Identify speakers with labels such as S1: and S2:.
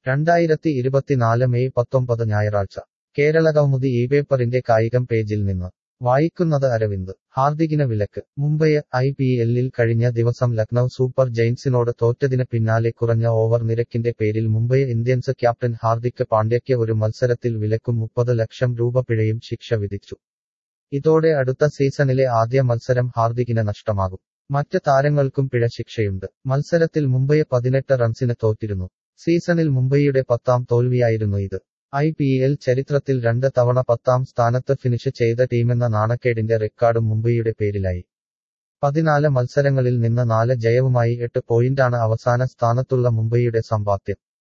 S1: രണ്ടായിരത്തി ഇരുപത്തിനാല് മെയ് പത്തൊമ്പത് ഞായറാഴ്ച കേരളകൗമുദി ഈ പേപ്പറിന്റെ കായികം പേജിൽ നിന്ന് വായിക്കുന്നത് അരവിന്ദ് ഹാർദികിന് വിലക്ക് മുംബൈ ഐ പി എല്ലിൽ കഴിഞ്ഞ ദിവസം ലക്നൌ സൂപ്പർ ജയിൻസിനോട് തോറ്റതിന് പിന്നാലെ കുറഞ്ഞ ഓവർ നിരക്കിന്റെ പേരിൽ മുംബൈ ഇന്ത്യൻസ് ക്യാപ്റ്റൻ ഹാർദിക് പാണ്ഡ്യയ്ക്ക് ഒരു മത്സരത്തിൽ വിലക്കും മുപ്പത് ലക്ഷം രൂപ പിഴയും ശിക്ഷ വിധിച്ചു ഇതോടെ അടുത്ത സീസണിലെ ആദ്യ മത്സരം ഹാർദികിന് നഷ്ടമാകും മറ്റ് താരങ്ങൾക്കും പിഴ ശിക്ഷയുണ്ട് മത്സരത്തിൽ മുംബൈ പതിനെട്ട് റൺസിന് തോറ്റിരുന്നു സീസണിൽ മുംബൈയുടെ പത്താം തോൽവിയായിരുന്നു ഇത് ഐ പി എൽ ചരിത്രത്തിൽ രണ്ട് തവണ പത്താം സ്ഥാനത്ത് ഫിനിഷ് ചെയ്ത ടീമെന്ന നാണക്കേടിന്റെ റെക്കോർഡും മുംബൈയുടെ പേരിലായി പതിനാല് മത്സരങ്ങളിൽ നിന്ന് നാല് ജയവുമായി എട്ട് പോയിന്റാണ് അവസാന സ്ഥാനത്തുള്ള മുംബൈയുടെ സമ്പാദ്യം